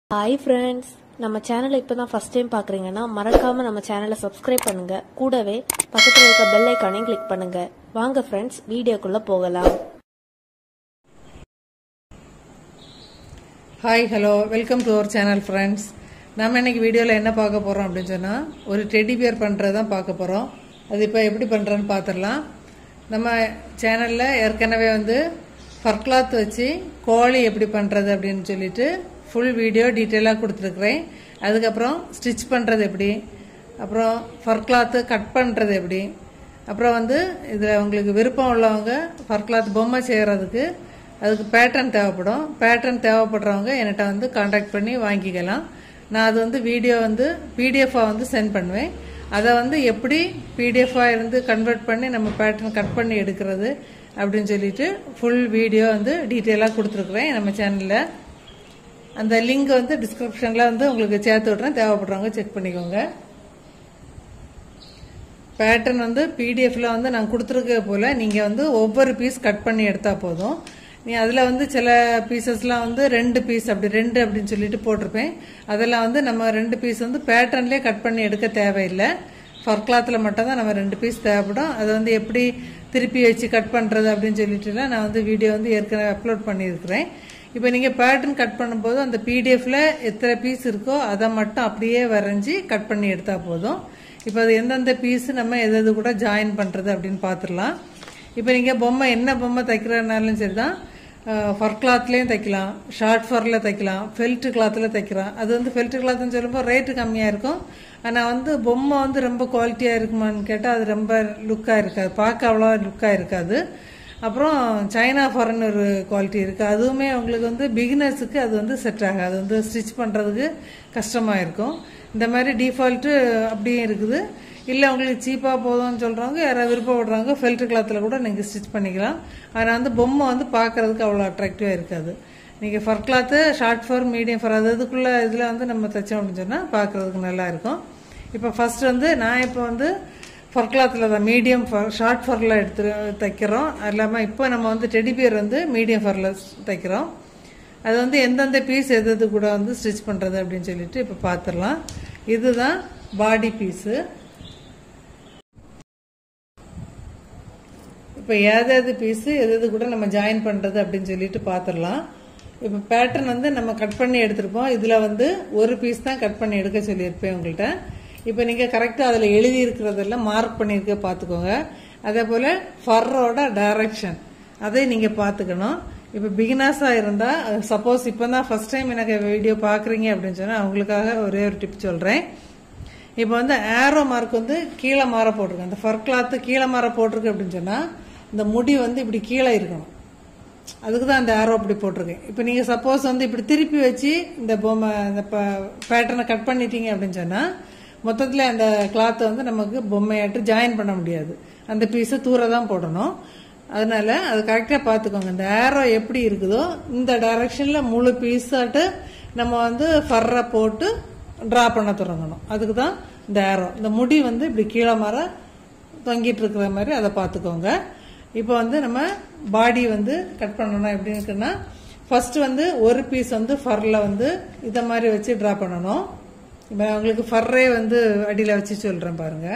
hi friends நம்ம சேனலை இப்போ தான் ஃபஸ்ட் டைம் பார்க்குறீங்கன்னா மறக்காமல் நம்ம சேனலை சப்ஸ்கிரைப் பண்ணுங்கள் கூடவே பக்கத்தில் இருக்க பெல் ஐக்கானையும் கிளிக் பண்ணுங்கள் வாங்க ஃப்ரெண்ட்ஸ் வீடியோக்குள்ளே போகலாம் hi hello welcome to our channel friends நம்ம இன்னைக்கு வீடியோவில் என்ன பார்க்க போகிறோம் அப்படின்னு சொன்னால் ஒரு டெடி பியர் பண்ணுறது தான் பார்க்க போகிறோம் அது இப்போ எப்படி பண்ணுறோன்னு பார்த்துடலாம் நம்ம சேனலில் ஏற்கனவே வந்து ஃபர்க்ளாத் வச்சு கோழி எப்படி பண்ணுறது அப்படின்னு சொல்லிட்டு ஃபுல் வீடியோ டீட்டெயிலாக கொடுத்துருக்குறேன் அதுக்கப்புறம் ஸ்டிச் பண்ணுறது எப்படி அப்புறம் ஃபர்க்ளாத்து கட் பண்ணுறது எப்படி அப்புறம் வந்து இதில் உங்களுக்கு விருப்பம் உள்ளவங்க ஃபர்க்ளாத் பொம்மை செய்கிறதுக்கு அதுக்கு பேட்டர்ன் தேவைப்படும் பேட்டர்ன் தேவைப்படுறவங்க என்கிட்ட வந்து காண்டாக்ட் பண்ணி வாங்கிக்கலாம் நான் அது வந்து வீடியோ வந்து பிடிஎஃபாக வந்து சென்ட் பண்ணுவேன் அதை வந்து எப்படி பிடிஎஃபாக இருந்து கன்வெர்ட் பண்ணி நம்ம பேட்டர்ன் கட் பண்ணி எடுக்கிறது அப்படின்னு சொல்லிட்டு ஃபுல் வீடியோ வந்து டீட்டெயிலாக கொடுத்துருக்குறேன் நம்ம சேனலில் அந்த லிங்க் வந்து டிஸ்கிரிப்ஷனில் வந்து உங்களுக்கு சேர்த்து விட்றேன் தேவைப்படுறவங்க செக் பண்ணிக்கோங்க பேட்டர்ன் வந்து பிடிஎஃப்ல வந்து நான் கொடுத்துருக்க போல் நீங்கள் வந்து ஒவ்வொரு பீஸ் கட் பண்ணி எடுத்தால் போதும் நீ அதில் வந்து சில பீசஸ்லாம் வந்து ரெண்டு பீஸ் அப்படி ரெண்டு அப்படின்னு சொல்லிட்டு போட்டிருப்பேன் அதெல்லாம் வந்து நம்ம ரெண்டு பீஸ் வந்து பேட்டர்ன்லேயே கட் பண்ணி எடுக்க தேவையில்லை ஃபர் கிளாத்தில் மட்டும் தான் நம்ம ரெண்டு பீஸ் தேவைப்படும் அதை வந்து எப்படி திருப்பி வச்சு கட் பண்ணுறது அப்படின்னு சொல்லிட்டுலாம் நான் வந்து வீடியோ வந்து ஏற்கனவே அப்லோட் பண்ணியிருக்கிறேன் இப்போ நீங்கள் பேட்டர்ன் கட் பண்ணும்போது அந்த பிடிஎஃப்ல எத்தனை பீஸ் இருக்கோ அதை மட்டும் அப்படியே வரைஞ்சி கட் பண்ணி எடுத்தால் போதும் இப்போ அது எந்தெந்த பீஸ் நம்ம எது எது கூட ஜாயின் பண்ணுறது அப்படின்னு பார்த்துடலாம் இப்போ நீங்கள் பொம்மை என்ன பொம்மை தைக்கிறதுனாலும் சரி தான் ஃபர் கிளாத்லேயும் தைக்கலாம் ஷார்ட் ஃபரில் தைக்கலாம் ஃபெல்ட் கிளாத்தில் தைக்கலாம் அது வந்து ஃபெல்ட் கிளாத்னு சொல்லும்போது ரேட்டு கம்மியாக இருக்கும் ஆனால் வந்து பொம்மை வந்து ரொம்ப குவாலிட்டியாக இருக்குமான்னு கேட்டால் அது ரொம்ப லுக்காக இருக்காது பார்க்க அவ்வளோ லுக்காக இருக்காது அப்புறம் சைனா ஃபாரன் ஒரு குவாலிட்டி இருக்குது அதுவுமே உங்களுக்கு வந்து பிகினர்ஸுக்கு அது வந்து செட் ஆகாது அது வந்து ஸ்டிச் பண்ணுறதுக்கு கஷ்டமாக இருக்கும் இந்த மாதிரி டிஃபால்ட்டு அப்படியும் இருக்குது இல்லை உங்களுக்கு சீப்பாக போதும்னு சொல்கிறவங்க யாராவது விருப்பப்படுறவங்க ஃபெல்ட் கிளாத்தில் கூட நீங்கள் ஸ்டிச் பண்ணிக்கலாம் ஆனால் வந்து பொம்மை வந்து பார்க்குறதுக்கு அவ்வளோ அட்ராக்டிவாக இருக்காது நீங்கள் fur cloth short fur medium fur அது இதுக்குள்ளே இதில் வந்து நம்ம தைச்சோம் அப்படின்னு சொன்னால் பார்க்குறதுக்கு நல்லா இருக்கும் இப்போ ஃபர்ஸ்ட் வந்து நான் இப்போ வந்து ஃபர் கிளாத்தில் தான் மீடியம் ஃபர் ஷார்ட் ஃபரில் எடுத்து தைக்கிறோம் அது இல்லாமல் இப்போ நம்ம வந்து டெடி பியர் வந்து மீடியம் ஃபரில் தைக்கிறோம் அது வந்து எந்தெந்த பீஸ் எது எது கூட வந்து ஸ்டிச் பண்ணுறது அப்படின்னு சொல்லிட்டு இப்போ பார்த்துடலாம் இதுதான் பாடி பீஸு இப்போ எது எது பீஸு எது எது கூட நம்ம ஜாயின் பண்ணுறது அப்படின்னு சொல்லிட்டு பார்த்துடலாம் இப்போ பேட்டர்ன் வந்து நம்ம கட் பண்ணி எடுத்திருப்போம் இதில் வந்து ஒரு பீஸ் தான் கட் பண்ணி எடுக்க சொல்லியிருப்பேன் உங்கள்கிட்ட இப்போ நீங்கள் கரெக்டாக அதில் எழுதி இருக்கிறதெல்லாம் மார்க் பண்ணியிருக்க பார்த்துக்கோங்க அதே போல் ஃபர்ரோட டைரக்ஷன் அதை நீங்கள் பார்த்துக்கணும் இப்போ பிகினர்ஸாக இருந்தால் சப்போஸ் இப்போ தான் ஃபஸ்ட் டைம் எனக்கு வீடியோ பார்க்குறீங்க அப்படின்னு சொன்னால் அவங்களுக்காக ஒரே ஒரு டிப் சொல்கிறேன் இப்போ வந்து ஏரோ மார்க் வந்து கீழே மாற போட்டிருக்கு அந்த ஃபர் கிளாத்து கீழே மாற போட்டிருக்கு அப்படின்னு சொன்னால் இந்த முடி வந்து இப்படி கீழே இருக்கணும் அதுக்கு தான் அந்த ஏரோ அப்படி போட்டிருக்கேன் இப்போ நீங்கள் சப்போஸ் வந்து இப்படி திருப்பி வச்சு இந்த பொம்மை இந்த பேட்டர்னை கட் பண்ணிட்டீங்க அப்படின்னு சொன்னால் மொத்தத்தில் அந்த கிளாத்தை வந்து நமக்கு பொம்மையாட்டு ஜாயின் பண்ண முடியாது அந்த பீஸை தூர தான் போடணும் அதனால அது கரெக்டாக பார்த்துக்கோங்க இந்த ஏரோ எப்படி இருக்குதோ இந்த டைரக்ஷனில் முழு பீஸாட்டு நம்ம வந்து ஃபர்ரை போட்டு ட்ரா பண்ண தொடங்கணும் அதுக்கு தான் இந்த ஏரோ இந்த முடி வந்து இப்படி கீழே மாற தொங்கிட்டு இருக்கிற மாதிரி அதை பார்த்துக்கோங்க இப்போ வந்து நம்ம பாடி வந்து கட் பண்ணணும் எப்படி இருக்குன்னா ஃபர்ஸ்ட் வந்து ஒரு பீஸ் வந்து ஃபர்ல வந்து இதை மாதிரி வச்சு ட்ரா பண்ணணும் இப்போ உங்களுக்கு ஃபர்ரே வந்து அடியில் வச்சு சொல்கிறேன் பாருங்க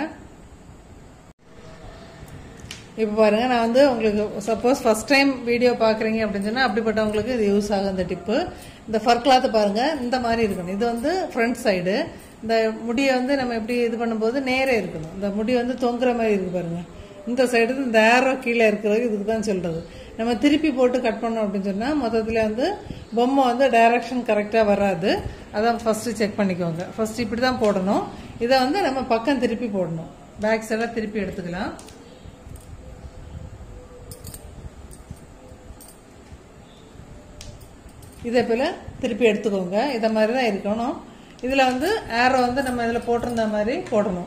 இப்போ பாருங்க நான் வந்து உங்களுக்கு சப்போஸ் ஃபர்ஸ்ட் டைம் வீடியோ பார்க்குறீங்க அப்படின்னு சொன்னால் அப்படிப்பட்டவங்களுக்கு இது யூஸ் ஆகும் இந்த டிப்பு இந்த ஃபர் கிளாத் பாருங்க இந்த மாதிரி இருக்கணும் இது வந்து ஃப்ரண்ட் சைடு இந்த முடியை வந்து நம்ம எப்படி இது பண்ணும்போது நேரே இருக்கணும் இந்த முடி வந்து தொங்குற மாதிரி இருக்கு பாருங்க இந்த சைடு இந்த ஏரோ கீழே இருக்கிறது இதுக்கு தான் சொல்றது நம்ம திருப்பி போட்டு கட் பண்ணோம் அப்படின்னு சொன்னால் மொத்தத்தில் வந்து பொம்மை வந்து டைரக்ஷன் கரெக்டாக வராது அதான் ஃபர்ஸ்ட் செக் பண்ணிக்கோங்க ஃபர்ஸ்ட் இப்படி தான் போடணும் இதை வந்து நம்ம பக்கம் திருப்பி போடணும் பேக் சைடாக திருப்பி எடுத்துக்கலாம் இதே போல் திருப்பி எடுத்துக்கோங்க இதை மாதிரி தான் இருக்கணும் இதில் வந்து ஏரோ வந்து நம்ம இதில் போட்டிருந்த மாதிரி போடணும்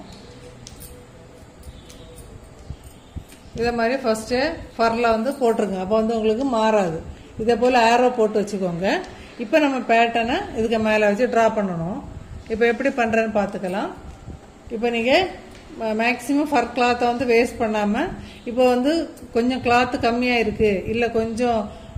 இதை மாதிரி ஃபஸ்ட்டு ஃபரில் வந்து போட்டுருங்க அப்போ வந்து உங்களுக்கு மாறாது இதே போல் ஏரோ போட்டு வச்சுக்கோங்க இப்போ நம்ம பேட்டர்னை இதுக்கு மேலே வச்சு ட்ரா பண்ணணும் இப்போ எப்படி பண்ணுறேன்னு பார்த்துக்கலாம் இப்போ நீங்கள் மேக்ஸிமம் ஃபர் கிளாத்தை வந்து வேஸ்ட் பண்ணாமல் இப்போ வந்து கொஞ்சம் கிளாத்து கம்மியாக இருக்குது இல்லை கொஞ்சம்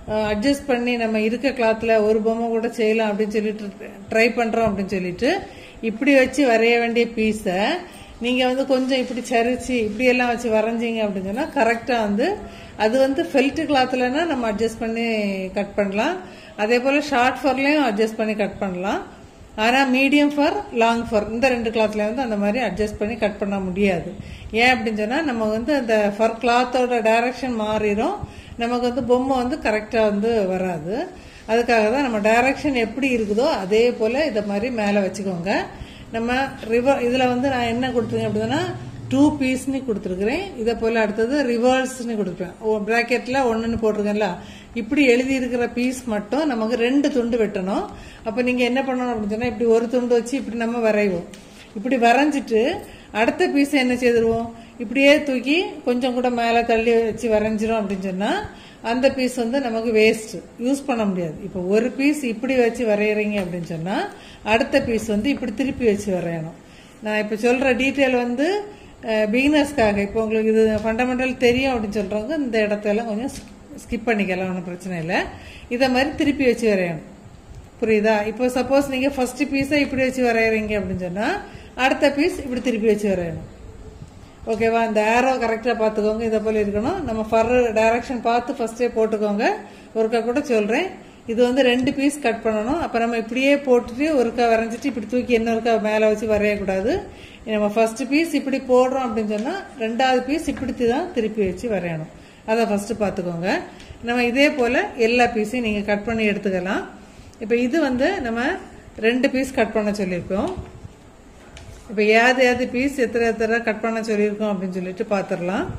அட்ஜஸ்ட் பண்ணி நம்ம இருக்க கிளாத்தில் ஒரு பொம்மை கூட செய்யலாம் அப்படின்னு சொல்லிட்டு ட்ரை பண்ணுறோம் அப்படின்னு சொல்லிட்டு இப்படி வச்சு வரைய வேண்டிய பீஸை நீங்கள் வந்து கொஞ்சம் இப்படி சரிச்சு இப்படியெல்லாம் வச்சு வரைஞ்சிங்க அப்படின்னு சொன்னால் கரெக்டாக வந்து அது வந்து ஃபெல்ட் கிளாத்லனா நம்ம அட்ஜஸ்ட் பண்ணி கட் பண்ணலாம் அதே போல் ஷார்ட் ஃபர்லையும் அட்ஜஸ்ட் பண்ணி கட் பண்ணலாம் ஆனால் மீடியம் ஃபர் லாங் ஃபர் இந்த ரெண்டு கிளாத்ல வந்து அந்த மாதிரி அட்ஜஸ்ட் பண்ணி கட் பண்ண முடியாது ஏன் அப்படின்னு சொன்னால் நம்ம வந்து அந்த ஃபர் கிளாத்தோட டைரக்ஷன் மாறிடும் நமக்கு வந்து பொம்மை வந்து கரெக்டாக வந்து வராது அதுக்காக தான் நம்ம டைரக்ஷன் எப்படி இருக்குதோ அதே போல் இதை மாதிரி மேலே வச்சுக்கோங்க நம்ம ரிவர் இதில் வந்து நான் என்ன கொடுத்துருக்கேன் அப்படின்னா டூ பீஸ்னு கொடுத்துருக்குறேன் இதை போல் அடுத்தது ரிவர்ஸ்னு கொடுத்துருப்பேன் ப்ராக்கெட்டில் ஒன்றுன்னு போட்டிருக்கேன்ல இப்படி எழுதி இருக்கிற பீஸ் மட்டும் நமக்கு ரெண்டு துண்டு வெட்டணும் அப்போ நீங்கள் என்ன பண்ணணும் அப்படின்னு சொன்னால் இப்படி ஒரு துண்டு வச்சு இப்படி நம்ம வரைவோம் இப்படி வரைஞ்சிட்டு அடுத்த பீஸை என்ன செய்திருவோம் இப்படியே தூக்கி கொஞ்சம் கூட மேலே தள்ளி வச்சு வரைஞ்சிரும் அப்படின்னு சொன்னால் அந்த பீஸ் வந்து நமக்கு வேஸ்ட் யூஸ் பண்ண முடியாது இப்போ ஒரு பீஸ் இப்படி வச்சு வரைகிறீங்க அப்படின்னு சொன்னால் அடுத்த பீஸ் வந்து இப்படி திருப்பி வச்சு வரையணும் நான் இப்போ சொல்கிற டீட்டெயில் வந்து பிகினர்ஸ்க்காக இப்போ உங்களுக்கு இது ஃபண்டமெண்டல் தெரியும் அப்படின்னு சொல்கிறவங்க இந்த இடத்தெல்லாம் கொஞ்சம் ஸ்கிப் பண்ணிக்கலாம் ஒன்றும் பிரச்சனை இல்லை இதை மாதிரி திருப்பி வச்சு வரையணும் புரியுதா இப்போ சப்போஸ் நீங்கள் ஃபர்ஸ்ட் பீஸை இப்படி வச்சு வரைகிறீங்க அப்படின்னு சொன்னால் அடுத்த பீஸ் இப்படி திருப்பி வச்சு வரையணும் ஓகேவா இந்த ஏரோ கரெக்டாக பார்த்துக்கோங்க இதை போல் இருக்கணும் நம்ம ஃபர் டைரக்ஷன் பார்த்து ஃபர்ஸ்டே போட்டுக்கோங்க ஒருக்கா கூட சொல்கிறேன் இது வந்து ரெண்டு பீஸ் கட் பண்ணணும் அப்போ நம்ம இப்படியே போட்டுட்டு ஒருக்கா வரைஞ்சிட்டு இப்படி தூக்கி இன்னொருக்கா மேலே வச்சு வரையக்கூடாது நம்ம ஃபர்ஸ்ட் பீஸ் இப்படி போடுறோம் அப்படின்னு சொன்னால் ரெண்டாவது பீஸ் இப்படி தான் திருப்பி வச்சு வரையணும் அதை ஃபர்ஸ்ட் பார்த்துக்கோங்க நம்ம இதே போல் எல்லா பீஸையும் நீங்கள் கட் பண்ணி எடுத்துக்கலாம் இப்போ இது வந்து நம்ம ரெண்டு பீஸ் கட் பண்ண சொல்லியிருக்கோம் இப்போ ஏது ஏது பீஸ் எத்தனை எத்தனை கட் பண்ண சொல்லியிருக்கோம் அப்படின்னு சொல்லிட்டு பார்த்துடலாம்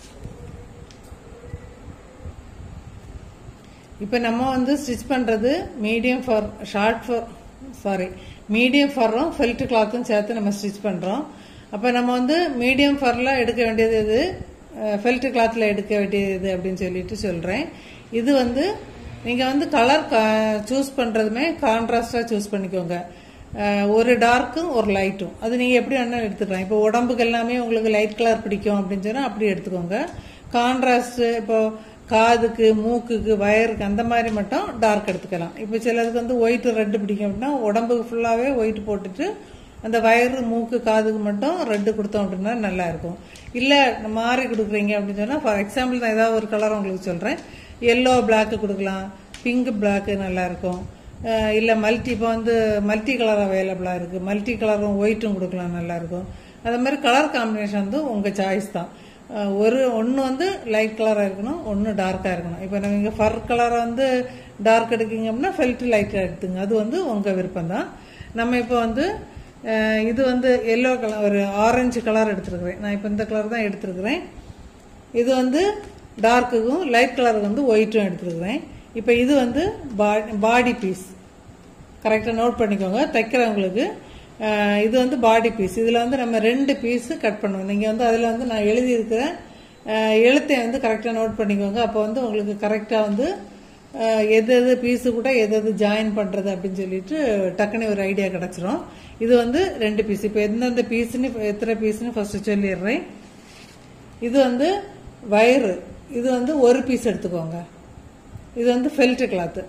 இப்போ நம்ம வந்து ஸ்டிச் பண்ணுறது medium fur short fur sorry medium ஃபாரும் ஃபெல்ட் கிளாத்தும் சேர்த்து நம்ம ஸ்டிச் பண்ணுறோம் அப்போ நம்ம வந்து மீடியம் ஃபாரில் எடுக்க வேண்டியது இது ஃபெல்ட் கிளாத்தில் எடுக்க வேண்டியது இது அப்படின்னு சொல்லிட்டு சொல்கிறேன் இது வந்து நீங்கள் வந்து கலர் சூஸ் பண்ணுறதுமே கான்ட்ராஸ்டாக சூஸ் பண்ணிக்கோங்க ஒரு டார்க்கும் ஒரு லைட்டும் அது நீங்கள் எப்படி வேணாலும் எடுத்துக்கலாம் இப்போ உடம்புக்கு எல்லாமே உங்களுக்கு லைட் கலர் பிடிக்கும் அப்படின்னு சொன்னால் அப்படி எடுத்துக்கோங்க கான்ட்ராஸ்ட் இப்போ காதுக்கு மூக்குக்கு வயருக்கு அந்த மாதிரி மட்டும் டார்க் எடுத்துக்கலாம் இப்போ சிலருக்கு வந்து ஒயிட் ரெட்டு பிடிக்கும் அப்படின்னா உடம்புக்கு ஃபுல்லாகவே ஒயிட் போட்டுட்டு அந்த வயறு மூக்கு காதுக்கு மட்டும் ரெட்டு கொடுத்தோம் அப்படின்னா நல்லா இருக்கும் இல்லை மாறி கொடுக்குறீங்க அப்படின்னு சொன்னால் ஃபார் எக்ஸாம்பிள் நான் ஏதாவது ஒரு கலர் உங்களுக்கு சொல்கிறேன் எல்லோ பிளாக்கு கொடுக்கலாம் பிங்க் பிளாக்கு நல்லா இருக்கும் இல்லை மல்டி இப்போ வந்து மல்டி கலர் அவைலபிளாக இருக்குது மல்டி கலரும் ஒயிட்டும் கொடுக்கலாம் நல்லாயிருக்கும் அது மாதிரி கலர் காம்பினேஷன் வந்து உங்கள் சாய்ஸ் தான் ஒரு ஒன்று வந்து லைட் கலராக இருக்கணும் ஒன்று டார்க்காக இருக்கணும் இப்போ நீங்கள் ஃபர் கலரை வந்து டார்க் எடுக்கீங்க அப்படின்னா ஃபெல்ட் லைட்டாக எடுத்துங்க அது வந்து உங்கள் விருப்பம் தான் நம்ம இப்போ வந்து இது வந்து எல்லோ கலர் ஒரு ஆரஞ்சு கலர் எடுத்துருக்குறேன் நான் இப்போ இந்த கலர் தான் எடுத்துருக்குறேன் இது வந்து டார்க்குக்கும் லைட் கலருக்கு வந்து ஒயிட்டும் எடுத்துருக்குறேன் இப்போ இது வந்து பாடி பீஸ் கரெக்டாக நோட் பண்ணிக்கோங்க தைக்கிறவங்களுக்கு இது வந்து பாடி பீஸ் இதில் வந்து நம்ம ரெண்டு பீஸு கட் பண்ணுவோம் நீங்கள் வந்து அதில் வந்து நான் எழுதியிருக்கிற எழுத்தை வந்து கரெக்டாக நோட் பண்ணிக்கோங்க அப்போ வந்து உங்களுக்கு கரெக்டாக வந்து எது எது பீஸு கூட எது எது ஜாயின் பண்ணுறது அப்படின்னு சொல்லிட்டு டக்குன்னு ஒரு ஐடியா கிடச்சிரும் இது வந்து ரெண்டு பீஸ் இப்போ எந்தெந்த பீஸுன்னு எத்தனை பீஸ்னு ஃபர்ஸ்ட் சொல்லிடுறேன் இது வந்து வயரு இது வந்து ஒரு பீஸ் எடுத்துக்கோங்க இது வந்து ஃபெல்ட் கிளாத்து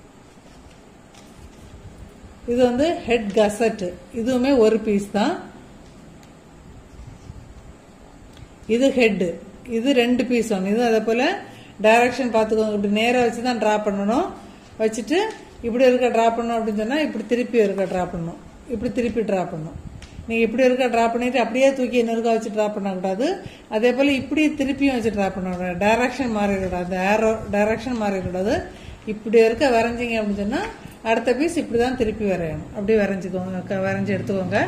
இது வந்து ஹெட் கசட் இதுவுமே ஒரு பீஸ் தான் இது ஹெட்டு இது ரெண்டு பீஸ் ஒன்று இது அதே போல் டைரக்ஷன் பார்த்துக்கோங்க இப்படி நேராக வச்சு தான் ட்ரா பண்ணணும் வச்சுட்டு இப்படி இருக்க ட்ரா பண்ணணும் அப்படின்னு சொன்னால் இப்படி திருப்பி இருக்க ட்ரா பண்ணணும் இப்படி திருப்பி ட்ரா பண்ணணும் நீங்கள் இப்படி இருக்க ட்ரா பண்ணிட்டு அப்படியே தூக்கி இன்னொருக்கா வச்சு ட்ரா பண்ணக்கூடாது அதே போல் இப்படி திருப்பியும் வச்சு ட்ரா பண்ணக்கூடாது டைரக்ஷன் மாறிடக்கூடாது அந்த ஏரோ டைரக்ஷன் மாறிடக்கூடாது இப்படி இருக்க வரைஞ்சிங்க அப்படின்னு சொன்னால் அடுத்த பீஸ் இப்படி தான் திருப்பி வரையணும் அப்படி வரைஞ்சிக்கோங்க வரைஞ்சி எடுத்துக்கோங்க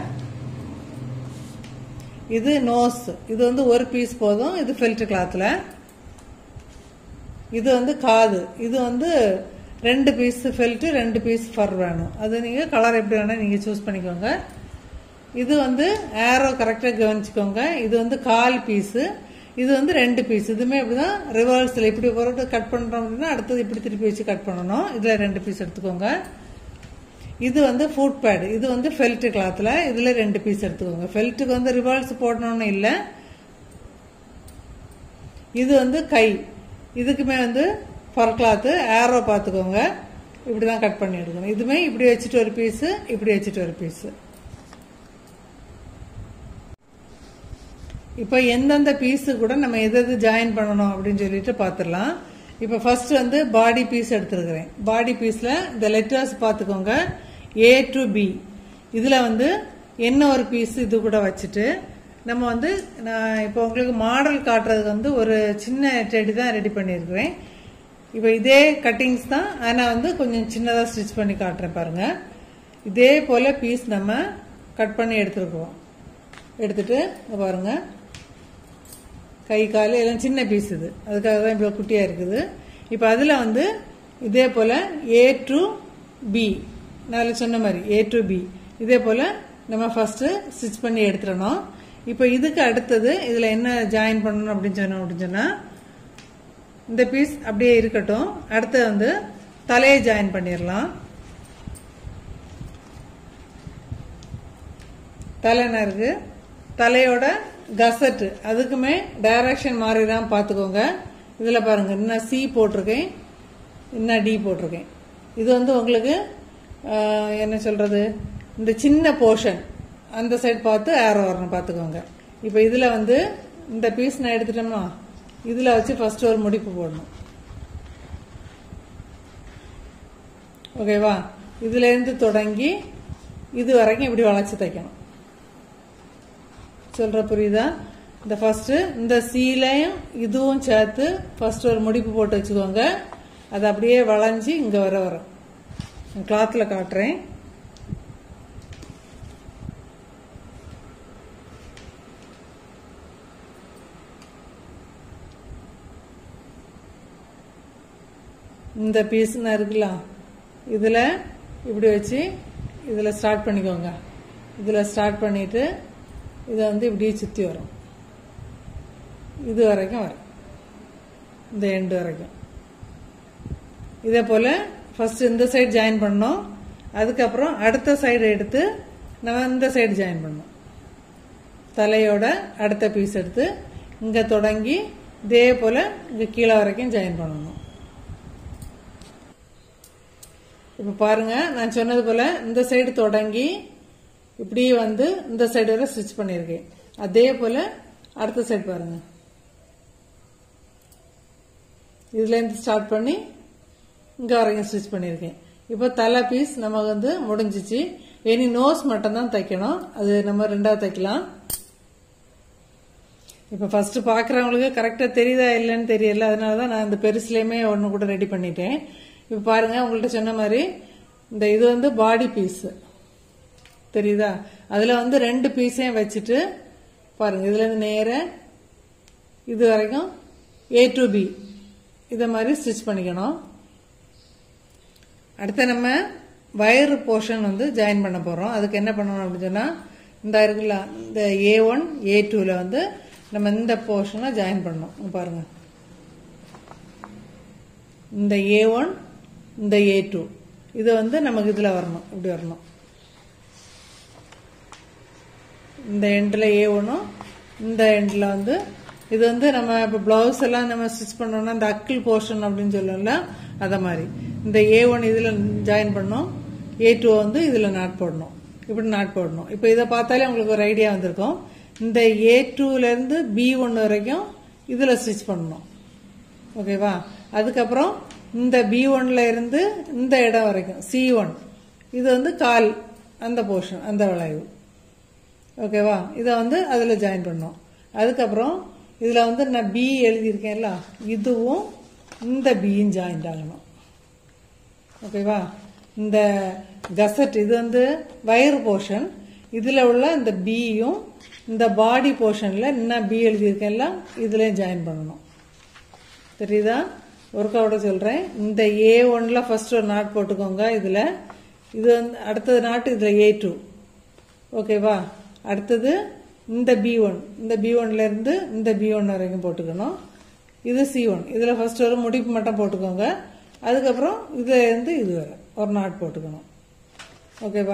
இது நோஸ் இது வந்து ஒரு பீஸ் போதும் இது ஃபெல்ட் கிளாத்தில் இது வந்து காது இது வந்து ரெண்டு பீஸ் ஃபெல்ட்டு ரெண்டு பீஸ் ஃபர் வேணும் அது நீங்கள் கலர் எப்படி வேணால் நீங்கள் சூஸ் பண்ணிக்கோங்க இது வந்து ஏரோ கரெக்டாக கவனிச்சுக்கோங்க இது வந்து கால் பீஸு இது வந்து ரெண்டு பீஸ் இதுவுமே இப்படிதான் ரிவர்ஸில் இப்படி போட்டு கட் பண்ணுறோம் அப்படின்னா அடுத்தது இப்படி திருப்பி வச்சு கட் பண்ணணும் இதில் ரெண்டு பீஸ் எடுத்துக்கோங்க இது வந்து ஃபுட் பேட் இது வந்து ஃபெல்ட் கிளாத்தில் இதில் ரெண்டு பீஸ் எடுத்துக்கோங்க ஃபெல்ட்டுக்கு வந்து ரிவர்ஸ் போடணும்னு இல்லை இது வந்து கை இதுக்குமே வந்து ஃபர் கிளாத்து ஏரோ பார்த்துக்கோங்க இப்படி தான் கட் பண்ணி எடுக்கணும் இதுமே இப்படி வச்சுட்டு ஒரு பீஸு இப்படி வச்சுட்டு ஒரு பீஸு இப்போ எந்தெந்த பீஸு கூட நம்ம எது எது ஜாயின் பண்ணணும் அப்படின்னு சொல்லிட்டு பார்த்துடலாம் இப்போ ஃபர்ஸ்ட் வந்து பாடி பீஸ் எடுத்துருக்கிறேன் பாடி பீஸில் இந்த லெட்டர்ஸ் பார்த்துக்கோங்க ஏ டு பி இதில் வந்து என்ன ஒரு பீஸ் இது கூட வச்சுட்டு நம்ம வந்து நான் இப்போ உங்களுக்கு மாடல் காட்டுறதுக்கு வந்து ஒரு சின்ன டெடி தான் ரெடி பண்ணியிருக்கிறேன் இப்போ இதே கட்டிங்ஸ் தான் ஆனால் வந்து கொஞ்சம் சின்னதாக ஸ்டிச் பண்ணி காட்டுறேன் பாருங்க இதே போல் பீஸ் நம்ம கட் பண்ணி எடுத்துருக்கோம் எடுத்துட்டு இங்க பாருங்க கை கால் எல்லாம் சின்ன பீஸ் இது அதுக்காக தான் இவ்வளோ குட்டியாக இருக்குது இப்போ அதில் வந்து இதே போல் ஏ டு பி நான் சொன்ன மாதிரி ஏ டு பி இதே போல் நம்ம ஃபஸ்ட்டு ஸ்டிச் பண்ணி எடுத்துடணும் இப்போ இதுக்கு அடுத்தது இதில் என்ன ஜாயின் பண்ணணும் அப்படின்னு சொன்னோம் அப்படின்னு சொன்னால் இந்த பீஸ் அப்படியே இருக்கட்டும் அடுத்து வந்து தலையை ஜாயின் பண்ணிடலாம் தலை என்ன இருக்கு தலையோட கசட்டு அதுக்குமே டைரக்ஷன் மாறி தான் பார்த்துக்கோங்க இதில் பாருங்க இன்னும் சி போட்டிருக்கேன் இன்னும் டி போட்டிருக்கேன் இது வந்து உங்களுக்கு ஆஹ், என்ன சொல்றது இந்த சின்ன போர்ஷன் அந்த சைடு பார்த்து ஏரோ வரணும் பார்த்துக்கோங்க இப்போ இதில் வந்து இந்த பீஸ் நான் எடுத்துட்டோம்னா இதில் வச்சு ஃபர்ஸ்ட் ஒரு முடிப்பு போடணும் ஓகேவா இதுலேருந்து தொடங்கி இது வரைக்கும் இப்படி வளைச்சு தைக்கணும் சொல்ற புரியுதா இந்த ஃபர்ஸ்ட் இந்த சீலையும் இதுவும் சேர்த்து ஃபர்ஸ்ட் ஒரு முடிப்பு போட்டு வச்சுக்கோங்க அது அப்படியே வளைஞ்சு இங்க வர வரும் கிளாத்ல காட்டுறேன் இந்த பீஸ்னா இருக்குல்ல இதுல இப்படி வச்சு இதுல ஸ்டார்ட் பண்ணிக்கோங்க இதுல ஸ்டார்ட் பண்ணிட்டு இதை வந்து இப்படியே சுத்தி வரும் இது வரைக்கும் வரும் இந்த எண்டு வரைக்கும் இதே போல ஃபர்ஸ்ட் இந்த சைடு ஜாயின் பண்ணோம் அதுக்கப்புறம் அடுத்த சைடு எடுத்து நம்ம இந்த சைடு ஜாயின் பண்ணோம் தலையோட அடுத்த பீஸ் எடுத்து இங்க தொடங்கி இதே போல இங்க கீழே வரைக்கும் ஜாயின் பண்ணணும் இப்ப பாருங்க நான் சொன்னது போல இந்த சைடு தொடங்கி இப்படி வந்து இந்த சைடு வரை ஸ்டிச் பண்ணியிருக்கேன் அதே போல அடுத்த சைடு பாருங்க இதுல இருந்து ஸ்டார்ட் பண்ணி இங்க வரைக்கும் ஸ்டிச் பண்ணியிருக்கேன் இப்போ தலை பீஸ் நமக்கு வந்து முடிஞ்சிச்சு இனி நோஸ் மட்டும் தான் தைக்கணும் அது நம்ம ரெண்டாவது தைக்கலாம் இப்போ ஃபர்ஸ்ட் பார்க்குறவங்களுக்கு கரெக்டாக தெரியுதா இல்லைன்னு தெரியல அதனால தான் நான் இந்த பெருசுலேயுமே ஒன்று கூட ரெடி பண்ணிட்டேன் இப்போ பாருங்க உங்கள்கிட்ட சொன்ன மாதிரி இந்த இது வந்து பாடி பீஸ் தெரியுதா அதில் வந்து ரெண்டு பீஸையும் வச்சுட்டு பாருங்க இதுல இருந்து நேர இது வரைக்கும் ஏ டு பி இதை மாதிரி ஸ்டிச் பண்ணிக்கணும் அடுத்து நம்ம வயறு போர்ஷன் வந்து ஜாயின் பண்ண போறோம் அதுக்கு என்ன பண்ணணும் அப்படின்னு சொன்னா இந்த இருக்குல்ல இந்த ஏ ஒன் ஏ டூல வந்து நம்ம இந்த போர்ஷனை ஜாயின் பண்ணணும் இங்க பாருங்க இந்த ஏ ஒன் இந்த ஏ டூ இது வந்து நமக்கு இதுல வரணும் இப்படி வரணும் இந்த எண்டில் ஏ ஒன்றும் இந்த எண்டில் வந்து இது வந்து நம்ம இப்போ ப்ளவுஸ் எல்லாம் நம்ம ஸ்டிச் பண்ணோம்னா இந்த அக்கிள் போர்ஷன் அப்படின்னு சொல்லுவோம்ல அதை மாதிரி இந்த ஏ ஒன் இதில் ஜாயின் பண்ணோம் ஏ டூ வந்து இதில் நாட் போடணும் இப்படி நாட் போடணும் இப்போ இதை பார்த்தாலே உங்களுக்கு ஒரு ஐடியா வந்திருக்கும் இந்த ஏ டூலேருந்து பி ஒன் வரைக்கும் இதில் ஸ்டிச் பண்ணணும் ஓகேவா அதுக்கப்புறம் இந்த பி ஒன்ல இருந்து இந்த இடம் வரைக்கும் சி ஒன் இது வந்து கால் அந்த போர்ஷன் அந்த வளைவு ஓகேவா இதை வந்து அதில் ஜாயின் பண்ணோம் அதுக்கப்புறம் இதில் வந்து நான் பி எழுதியிருக்கேன்ல இதுவும் இந்த பியும் ஜாயிண்ட் ஆகணும் ஓகேவா இந்த கசட் இது வந்து வயிறு போர்ஷன் இதில் உள்ள இந்த பியும் இந்த பாடி போர்ஷனில் இன்னும் பி எழுதியிருக்கேன்ல இதுலேயும் ஜாயின் பண்ணணும் தெரியுதா ஒர்க்கோட சொல்கிறேன் இந்த ஏ ஒன்ல ஃபர்ஸ்ட் ஒரு நாட் போட்டுக்கோங்க இதில் இது வந்து அடுத்தது நாட்டு இதில் ஏ டூ ஓகேவா அடுத்தது இந்த பி ஒன் இந்த பி ஒன்ல இருந்து இந்த பி ஒன் வரைக்கும் போட்டுக்கணும் இது சி ஒன் இதில் ஃபர்ஸ்ட் ஒரு முடிப்பு மட்டும் போட்டுக்கோங்க அதுக்கப்புறம் இதுல இருந்து இது வரை ஒரு நாட் போட்டுக்கணும் ஓகேவா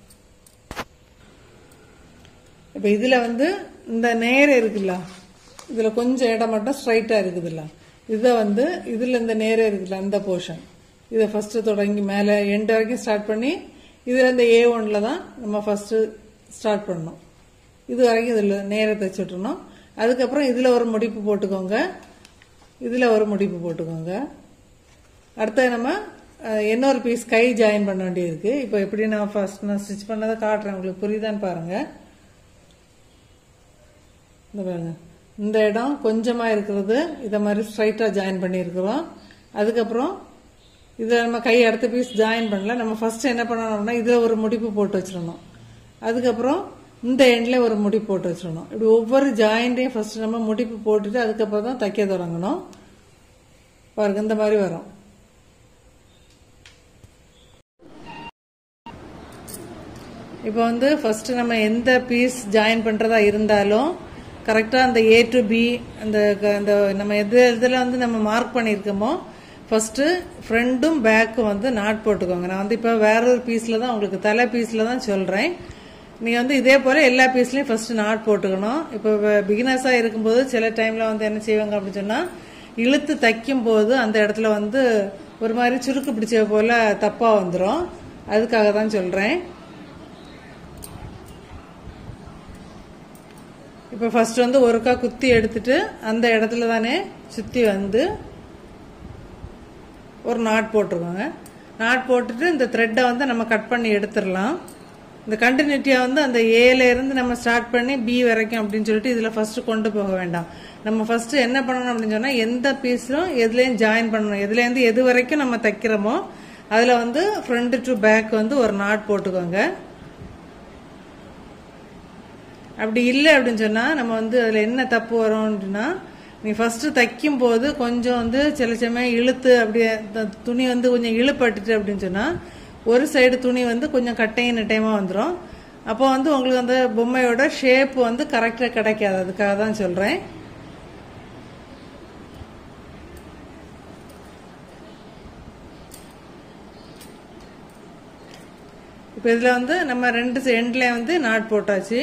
இப்போ இதில் வந்து இந்த நேரம் இருக்குல்ல இதில் கொஞ்சம் இடம் மட்டும் ஸ்ட்ரைட்டாக இருக்குதுல்ல இதை வந்து இதில் இந்த நேரம் இருக்குல்ல அந்த போர்ஷன் இதை ஃபர்ஸ்ட் தொடங்கி மேலே எண்ட் வரைக்கும் ஸ்டார்ட் பண்ணி இதில் இந்த ஏ ஒன்ல தான் நம்ம ஃபர்ஸ்ட் ஸ்டார்ட் பண்ணணும் இது வரைக்கும் இதில் நேரம் தைச்சு விட்டுறணும் அதுக்கப்புறம் இதில் ஒரு முடிப்பு போட்டுக்கோங்க இதில் ஒரு முடிப்பு போட்டுக்கோங்க அடுத்து நம்ம அஹ், இன்னொரு பீஸ் கை ஜாயின் பண்ண வேண்டியிருக்கு இப்போ எப்படி நான் ஃபர்ஸ்ட் நான் ஸ்டிச் பண்ணதை காட்டுறேன் உங்களுக்கு புரியுதான்னு பாருங்க இந்த பாருங்க இந்த இடம் கொஞ்சமாக இருக்கிறது இதை மாதிரி ஸ்ட்ரைட்டாக ஜாயின் பண்ணியிருக்கிறோம் அதுக்கப்புறம் இதில் நம்ம கை அடுத்த பீஸ் ஜாயின் பண்ணல நம்ம ஃபர்ஸ்ட் என்ன பண்ணணும்னா இதில் ஒரு முடிப்பு போட்டு வச்சிடணும் அதுக்கப்புறம் இந்த எண்ட்ல ஒரு முடிப்பு போட்டு வச்சிடணும் இப்படி ஒவ்வொரு ஜாயிண்ட்டையும் ஃபர்ஸ்ட் நம்ம முடிப்பு போட்டுட்டு அதுக்கப்புறம் தான் தைக்க தொடங்கணும் பாருங்க இந்த மாதிரி வரும் இப்போ வந்து ஃபர்ஸ்ட் நம்ம எந்த பீஸ் ஜாயின் பண்றதா இருந்தாலும் கரெக்டா அந்த ஏ டு பி அந்த க- அந்த நம்ம எது இதில் வந்து நம்ம மார்க் பண்ணியிருக்கோமோ ஃபர்ஸ்ட் ஃப்ரண்ட்டும் பேக்கும் வந்து நாட் போட்டுக்கோங்க நான் வந்து இப்போ வேற ஒரு பீஸ்ல தான் உங்களுக்கு தலை பீஸ்ல தான் சொல்றேன் நீங்க வந்து இதே போல எல்லா பீஸ்லயும் ஃபர்ஸ்ட் நாட் போட்டுக்கணும் இப்போ பிகினர்ஸா இருக்கும்போது சில டைம்ல வந்து என்ன செய்வாங்க அப்படின்னு சொன்னா இழுத்து தைக்கும் போது அந்த இடத்துல வந்து ஒரு மாதிரி சுருக்கு பிடிச்ச போல தப்பா வந்துடும் அதுக்காக தான் சொல்றேன் இப்போ ஃபர்ஸ்ட் வந்து ஒருக்கா குத்தி எடுத்துட்டு அந்த இடத்துல தானே சுத்தி வந்து ஒரு நாட் போட்டுருக்கோங்க நாட் போட்டுட்டு இந்த த்ரெட்டை வந்து நம்ம கட் பண்ணி எடுத்துடலாம் இந்த கண்டினியூட்டியா வந்து அந்த ஏல இருந்து நம்ம ஸ்டார்ட் பண்ணி பி வரைக்கும் அப்படின்னு சொல்லிட்டு இதுல ஃபர்ஸ்ட் கொண்டு போக வேண்டாம் நம்ம ஃபர்ஸ்ட் என்ன பண்ணணும் அப்படின்னு சொன்னா எந்த பீஸும் எதுலயும் ஜாயின் பண்ணணும் எதுல இருந்து எது வரைக்கும் நம்ம தைக்கிறோமோ அதுல வந்து ஃப்ரண்ட் டு பேக் வந்து ஒரு நாட் போட்டுக்கோங்க அப்படி இல்லை அப்படின்னு சொன்னா நம்ம வந்து அதுல என்ன தப்பு வரும் அப்படின்னா நீ ஃபர்ஸ்ட் தைக்கும் போது கொஞ்சம் வந்து சில சமயம் இழுத்து அப்படியே த- துணி வந்து கொஞ்சம் இழுப்பட்டுட்டு அப்படின்னு சொன்னா ஒரு சைடு துணி வந்து கொஞ்சம் கட்டையும் நெட்டையமா வந்துடும் அப்போ வந்து உங்களுக்கு அந்த பொம்மையோட ஷேப் வந்து கரெக்டா கிடைக்காது அதுக்காக தான் சொல்றேன் இப்போ இதுல வந்து நம்ம ரெண்டு எண்ட்ல வந்து நாட் போட்டாச்சு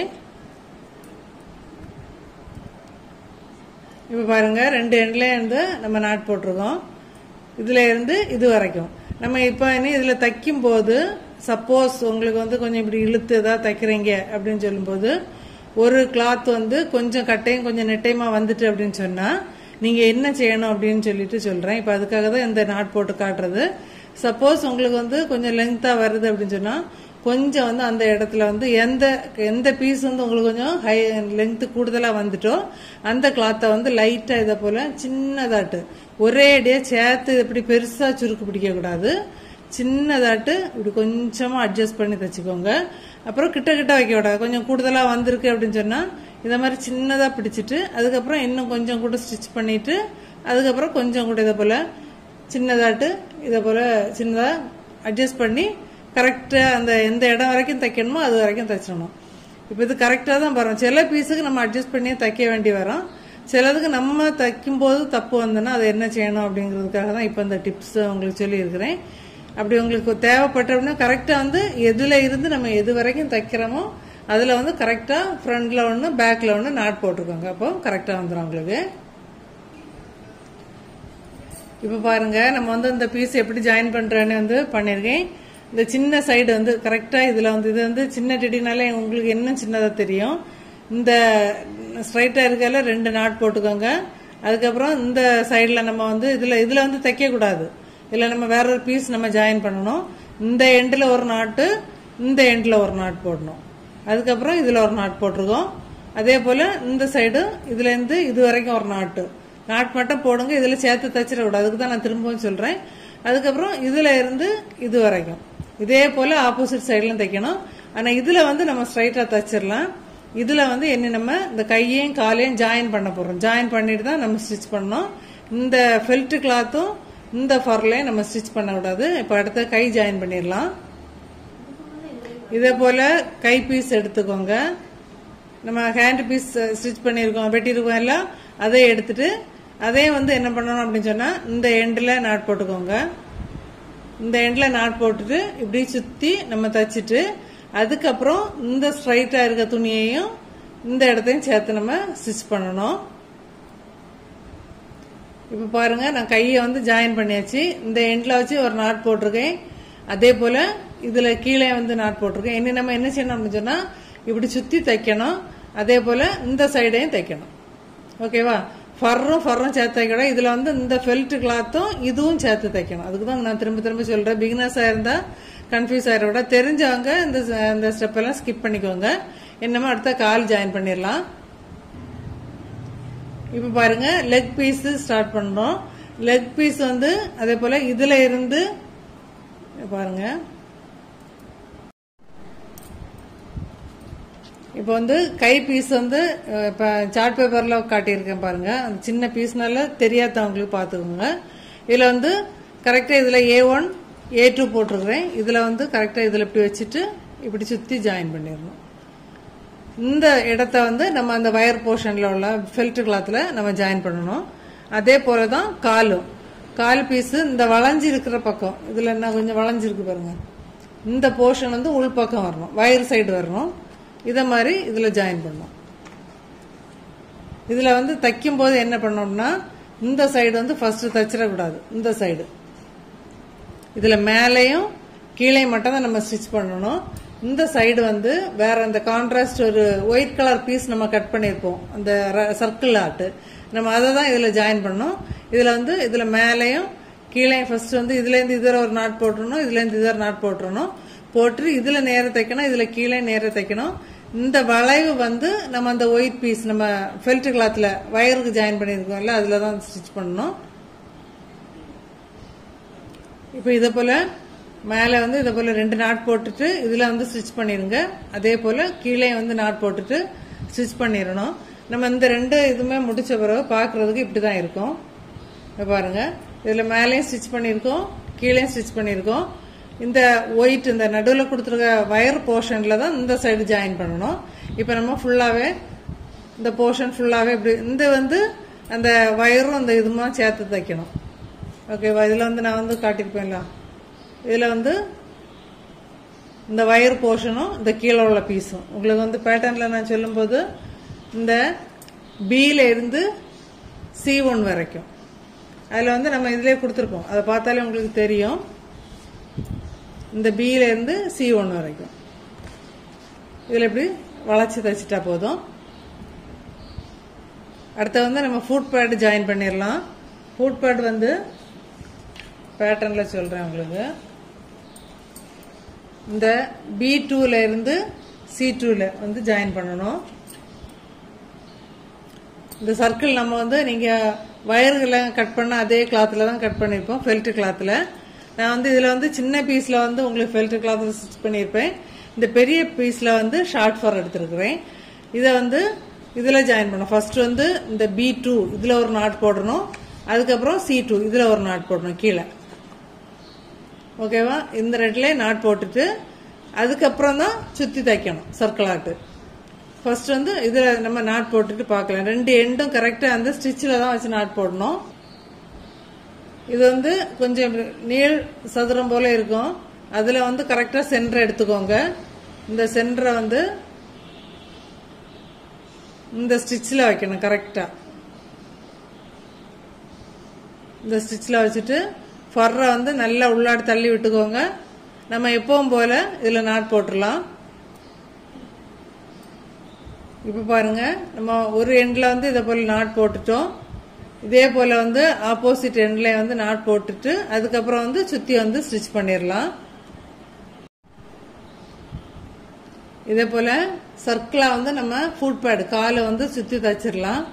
இப்போ பாருங்க ரெண்டு எண்ட்லேயும் இருந்து நம்ம நாட் போட்டிருக்கோம் இதுல இருந்து இது வரைக்கும் நம்ம இப்போ இனி இதுல தைக்கும் போது சப்போஸ் உங்களுக்கு வந்து கொஞ்சம் இப்படி இழுத்து ஏதாவது தைக்கிறீங்க அப்படின்னு சொல்லும்போது ஒரு கிளாத் வந்து கொஞ்சம் கட்டையும் கொஞ்சம் நெட்டையுமா வந்துட்டு அப்படின்னு சொன்னா நீங்க என்ன செய்யணும் அப்படின்னு சொல்லிட்டு சொல்றேன் இப்போ அதுக்காக தான் இந்த நாட் போட்டு காட்டுறது சப்போஸ் உங்களுக்கு வந்து கொஞ்சம் லெங்தா வருது அப்படின்னு சொன்னா கொஞ்சம் வந்து அந்த இடத்துல வந்து எந்த எந்த பீஸ் வந்து உங்களுக்கு கொஞ்சம் ஹை லென்த் கூடுதலா வந்துட்டோ அந்த கிளாத்தை வந்து லைட்டா இதை போல சின்னதாட்டு ஒரே அடியே சேர்த்து இப்படி பெருசா சுருக்கு பிடிக்க கூடாது சின்னதாட்டு இப்படி கொஞ்சமா அட்ஜஸ்ட் பண்ணி தச்சுக்கோங்க அப்புறம் கிட்ட கிட்ட வைக்க கூடாது கொஞ்சம் கூடுதலா வந்திருக்கு அப்படின்னு சொன்னா இதை மாதிரி சின்னதா பிடிச்சிட்டு அதுக்கப்புறம் இன்னும் கொஞ்சம் கூட ஸ்டிச் பண்ணிட்டு அதுக்கப்புறம் கொஞ்சம் கூட இதை போல சின்னதாட்டு இதை போல சின்னதா அட்ஜஸ்ட் பண்ணி கரெக்டா அந்த எந்த இடம் வரைக்கும் தைக்கணுமோ அது வரைக்கும் தைச்சிடணும் இப்போ இது கரெக்டாக தான் வரும் சில பீஸுக்கு நம்ம அட்ஜஸ்ட் பண்ணி தைக்க வேண்டி வரும் சிலதுக்கு நம்ம தைக்கும் போது தப்பு வந்ததுன்னா அதை என்ன செய்யணும் அப்படிங்கிறதுக்காக தான் இப்போ இந்த டிப்ஸ் உங்களுக்கு சொல்லியிருக்கிறேன் அப்படி உங்களுக்கு தேவைப்பட்ட அப்படின்னா கரெக்டாக வந்து எதுல இருந்து நம்ம எது வரைக்கும் தைக்கிறோமோ அதில் வந்து கரெக்டாக ஃப்ரண்ட்ல ஒன்று பேக்கில் ஒன்று நாட் போட்டுக்கோங்க அப்போ கரெக்டாக வந்துடும் உங்களுக்கு இப்போ பாருங்க நம்ம வந்து இந்த பீஸ் எப்படி ஜாயின் பண்றேன்னு வந்து பண்ணிருக்கேன் இந்த சின்ன சைடு வந்து கரெக்டா இதுல வந்து இது வந்து சின்ன டெடினாலே உங்களுக்கு என்ன சின்னதா தெரியும் இந்த ஸ்ட்ரைட்டா இருக்கல ரெண்டு நாட் போட்டுக்கோங்க அதுக்கப்புறம் இந்த சைடுல நம்ம வந்து இதுல இதுல வந்து தைக்க கூடாது இதுல நம்ம வேற ஒரு பீஸ் நம்ம ஜாயின் பண்ணணும் இந்த எண்ட்ல ஒரு நாட்டு இந்த எண்ட்ல ஒரு நாட் போடணும் அதுக்கப்புறம் இதுல ஒரு நாட் போட்டிருக்கோம் அதே போல இந்த சைடு இதுல இருந்து இது வரைக்கும் ஒரு நாட்டு நாட் மட்டும் போடுங்க இதுல சேர்த்து தச்சிடக்கூடாது அதுக்கு தான் நான் திரும்பவும் சொல்றேன் அதுக்கப்புறம் இதுல இருந்து இது வரைக்கும் இதே போல ஆப்போசிட் சைட்லயும் தைக்கணும் ஆனா இதுல வந்து நம்ம ஸ்ட்ரைட்டா தச்சிடலாம் இதுல வந்து என்ன நம்ம இந்த கையையும் காலையும் ஜாயின் பண்ண போறோம் ஜாயின் பண்ணிட்டு தான் நம்ம ஸ்டிச் பண்ணணும் இந்த ஃபெல்ட் கிளாத்தும் இந்த ஃபர்லையும் நம்ம ஸ்டிச் பண்ணக்கூடாது இப்போ அடுத்து கை ஜாயின் பண்ணிடலாம் இதே போல கை பீஸ் எடுத்துக்கோங்க நம்ம ஹேண்ட் பீஸ் ஸ்டிச் பண்ணியிருக்கோம் வெட்டியிருக்கோம் எல்லாம் அதை எடுத்துட்டு அதே வந்து என்ன பண்ணணும் அப்படின்னு சொன்னா இந்த எண்டில் நாட் போட்டுக்கோங்க இந்த எண்டில் நாட் போட்டுட்டு இப்படி சுத்தி நம்ம தச்சுட்டு அதுக்கப்புறம் இந்த ஸ்ட்ரைட்டா இருக்க துணியையும் இந்த இடத்தையும் சேர்த்து நம்ம ஸ்டிச் பண்ணணும் இப்போ பாருங்க நான் கையை வந்து ஜாயின் பண்ணியாச்சு இந்த எண்ட்ல வச்சு ஒரு நாட் போட்டிருக்கேன் அதே போல இதுல கீழே வந்து நாட் போட்டிருக்கேன் இனி நம்ம என்ன செய்யணும் அப்படின்னு சொன்னா இப்படி சுத்தி தைக்கணும் அதே போல இந்த சைடையும் தைக்கணும் ஓகேவா ஃபர்ரும் ஃபர்ரும் சேர்த்து தைக்கணும் இதுல வந்து இந்த ஃபெல்ட் கிளாத்தும் இதுவும் சேர்த்து தைக்கணும் அதுக்கு தான் நான் திரும்ப திரும்ப சொல்றேன் பிகினர்ஸா இருந்தா கன்ஃபியூஸ் ஆயிட விட தெரிஞ்சவங்க இந்த இந்த ஸ்டெப் எல்லாம் ஸ்கிப் பண்ணிக்கோங்க என்னமோ அடுத்த கால் ஜாயின் பண்ணிடலாம் இப்ப பாருங்க லெக் பீஸ் ஸ்டார்ட் பண்றோம் லெக் பீஸ் வந்து அதே போல இதுல இருந்து பாருங்க இப்போ வந்து கை பீஸ் வந்து அஹ், இப்ப சார்ட் பேப்பர்ல காட்டியிருக்கேன் பாருங்க அந்த சின்ன பீஸ்னால தெரியாதவங்களுக்கு பார்த்துக்கோங்க இதுல வந்து கரெக்டா இதுல ஏ ஒன் ஏ டூ போட்டிருக்கிறேன் இதுல வந்து கரெக்டா இதுல இப்படி வச்சுட்டு இப்படி சுத்தி ஜாயின் பண்ணிடணும் இந்த இடத்த வந்து நம்ம அந்த வயர் போர்ஷன்ல உள்ள ஃபெல்ட் கிளாத்ல நம்ம ஜாயின் பண்ணணும் அதே போல தான் காலும் கால் பீஸ் இந்த வளைஞ்சு இருக்கிற பக்கம் இதுல என்ன கொஞ்சம் வளைஞ்சிருக்கு பாருங்க இந்த போர்ஷன் வந்து உள் பக்கம் வரணும் வயர் சைடு வரணும் இத மாதிரி இதுல ஜாயின் பண்ணணும் இதுல வந்து தைக்கும் போது என்ன பண்ணணும்னா இந்த சைடு வந்து ஃபர்ஸ்ட் தச்சிடக்கூடாது இந்த சைடு இதுல மேலேயும் கீழே மட்டும் தான் நம்ம ஸ்டிச் பண்ணணும் இந்த சைடு வந்து வேற அந்த கான்ட்ராஸ்ட் ஒரு ஒயிட் கலர் பீஸ் நம்ம கட் பண்ணியிருப்போம் அந்த சர்க்கிள் ஆர்ட் நம்ம அதை தான் இதுல ஜாயின் பண்ணோம் இதுல வந்து இதுல மேலேயும் கீழே ஃபர்ஸ்ட் வந்து இதுல இருந்து இதுல ஒரு நாட் போட்டுறணும் இதுல இருந்து இதுல நாட் போட்டுறணும் போட்டு இதுல நேர தைக்கணும் இதுல கீழே நேர தைக்கணும் இந்த வளைவு வந்து நம்ம அந்த ஒயிட் பீஸ் நம்ம ஃபெல்ட் கிளாத்ல வயருக்கு ஜாயின் பண்ணியிருக்கோம்ல அதுல தான் ஸ்டிச் பண்ணணும் இப்போ இதை போல மேலே வந்து இதை போல ரெண்டு நாட் போட்டுட்டு இதில் வந்து ஸ்டிச் பண்ணிடுங்க அதே போல கீழே வந்து நாட் போட்டுட்டு ஸ்டிச் பண்ணிடணும் நம்ம இந்த ரெண்டு இதுவுமே முடிச்ச பிறகு பார்க்கறதுக்கு இப்படி தான் இருக்கும் இதை பாருங்க இதில் மேலேயும் ஸ்டிச் பண்ணியிருக்கோம் கீழேயும் ஸ்டிச் பண்ணியிருக்கோம் இந்த ஒயிட் இந்த நடுவில் கொடுத்துருக்க வயர் போர்ஷனில் தான் இந்த சைடு ஜாயின் பண்ணணும் இப்போ நம்ம ஃபுல்லாகவே இந்த போர்ஷன் ஃபுல்லாகவே இப்படி இந்த வந்து அந்த வயரும் அந்த இதுமா சேர்த்து தைக்கணும் ஓகேவா இதில் வந்து நான் வந்து காட்டியிருப்பேன்ல இதில் வந்து இந்த வயர் போர்ஷனும் இந்த கீழே உள்ள பீஸும் உங்களுக்கு வந்து பேட்டர்னில் நான் சொல்லும்போது இந்த பியில இருந்து சி ஒன் வரைக்கும் அதில் வந்து நம்ம இதிலே கொடுத்துருப்போம் அதை பார்த்தாலே உங்களுக்கு தெரியும் இந்த பியில இருந்து சி ஒன் வரைக்கும் இதில் இப்படி வளைச்சி தைச்சிட்டா போதும் அடுத்து வந்து நம்ம ஃபுட் பேட் ஜாயின் பண்ணிடலாம் ஃபுட் பேட் வந்து பேட்டர்னில் சொல்கிறேன் உங்களுக்கு இந்த பி டூல இருந்து சி டூல வந்து ஜாயின் பண்ணணும் இந்த சர்க்கிள் நம்ம வந்து நீங்க வயர்களை கட் பண்ண அதே கிளாத்ல தான் கட் பண்ணியிருப்போம் ஃபெல்ட் கிளாத்ல நான் வந்து இதுல வந்து சின்ன பீஸ்ல வந்து உங்களுக்கு ஃபெல்ட் கிளாத்ல ஸ்டிச் பண்ணியிருப்பேன் இந்த பெரிய பீஸ்ல வந்து ஷார்ட் ஃபார் எடுத்திருக்கிறேன் இதை வந்து இதுல ஜாயின் பண்ணணும் ஃபர்ஸ்ட் வந்து இந்த பி டூ இதுல ஒரு நாட் போடணும் அதுக்கப்புறம் சி டூ இதுல ஒரு நாட் போடணும் கீழே ஓகேவா இந்த ரெட்ல நாட் போட்டுட்டு அதுக்கப்புறம் தான் சுத்தி தைக்கணும் சர்க்கிள் ஆட்டு ஃபர்ஸ்ட் வந்து இதுல நம்ம நாட் போட்டுட்டு பார்க்கலாம் ரெண்டு எண்டும் கரெக்டா அந்த ஸ்டிச்சில் தான் வச்சு நாட் போடணும் இது வந்து கொஞ்சம் இப்படி நீள் சதுரம் போல இருக்கும் அதுல வந்து கரெக்டா சென்டர் எடுத்துக்கோங்க இந்த சென்டரை வந்து இந்த ஸ்டிச்சில் வைக்கணும் கரெக்டா இந்த ஸ்டிச்சில் வச்சுட்டு ஃபர்ரை வந்து நல்லா உள்ளாடி தள்ளி விட்டுக்கோங்க நம்ம எப்பவும் போல இதில் நாட் போட்டுடலாம் இப்போ பாருங்க நம்ம ஒரு எண்டில் வந்து இதை போல் நாட் போட்டுட்டோம் இதே போல் வந்து ஆப்போசிட் எண்ட்ல வந்து நாட் போட்டுட்டு அதுக்கப்புறம் வந்து சுற்றி வந்து ஸ்டிச் பண்ணிடலாம் இதே போல் சர்க்கிளாக வந்து நம்ம ஃபுட் பேட் காலை வந்து சுற்றி தச்சிடலாம்